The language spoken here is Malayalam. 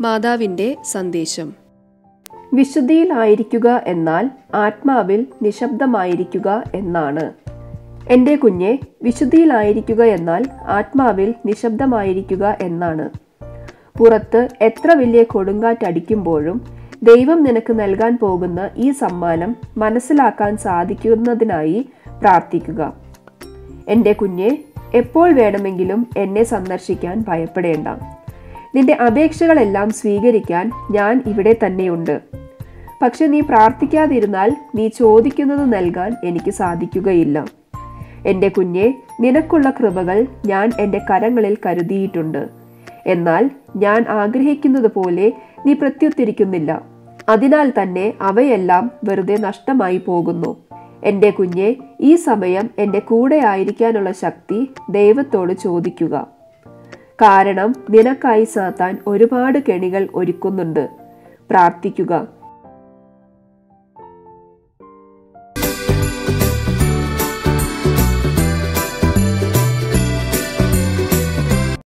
മാതാവിൻ്റെ സന്ദേശം വിശുദ്ധിയിലായിരിക്കുക എന്നാൽ ആത്മാവിൽ നിശബ്ദമായിരിക്കുക എന്നാണ് എൻ്റെ കുഞ്ഞെ വിശുദ്ധിയിലായിരിക്കുക എന്നാൽ ആത്മാവിൽ നിശബ്ദമായിരിക്കുക എന്നാണ് പുറത്ത് എത്ര വലിയ കൊടുങ്കാറ്റടിക്കുമ്പോഴും ദൈവം നിനക്ക് നൽകാൻ പോകുന്ന ഈ സമ്മാനം മനസ്സിലാക്കാൻ സാധിക്കുന്നതിനായി പ്രാർത്ഥിക്കുക എൻ്റെ കുഞ്ഞെ എപ്പോൾ വേണമെങ്കിലും എന്നെ സന്ദർശിക്കാൻ ഭയപ്പെടേണ്ട നിന്റെ അപേക്ഷകളെല്ലാം സ്വീകരിക്കാൻ ഞാൻ ഇവിടെ തന്നെയുണ്ട് പക്ഷെ നീ പ്രാർത്ഥിക്കാതിരുന്നാൽ നീ ചോദിക്കുന്നത് നൽകാൻ എനിക്ക് സാധിക്കുകയില്ല എൻ്റെ കുഞ്ഞെ നിനക്കുള്ള കൃപകൾ ഞാൻ എൻ്റെ കരങ്ങളിൽ കരുതിയിട്ടുണ്ട് എന്നാൽ ഞാൻ ആഗ്രഹിക്കുന്നത് പോലെ നീ പ്രത്യുത്തിരിക്കുന്നില്ല അതിനാൽ തന്നെ അവയെല്ലാം വെറുതെ നഷ്ടമായി പോകുന്നു എൻ്റെ കുഞ്ഞെ ഈ സമയം എൻ്റെ കൂടെ ആയിരിക്കാനുള്ള ശക്തി ദൈവത്തോട് ചോദിക്കുക കാരണം നിനക്കായി സാത്താൻ ഒരുപാട് കെണികൾ ഒരുക്കുന്നുണ്ട് പ്രാർത്ഥിക്കുക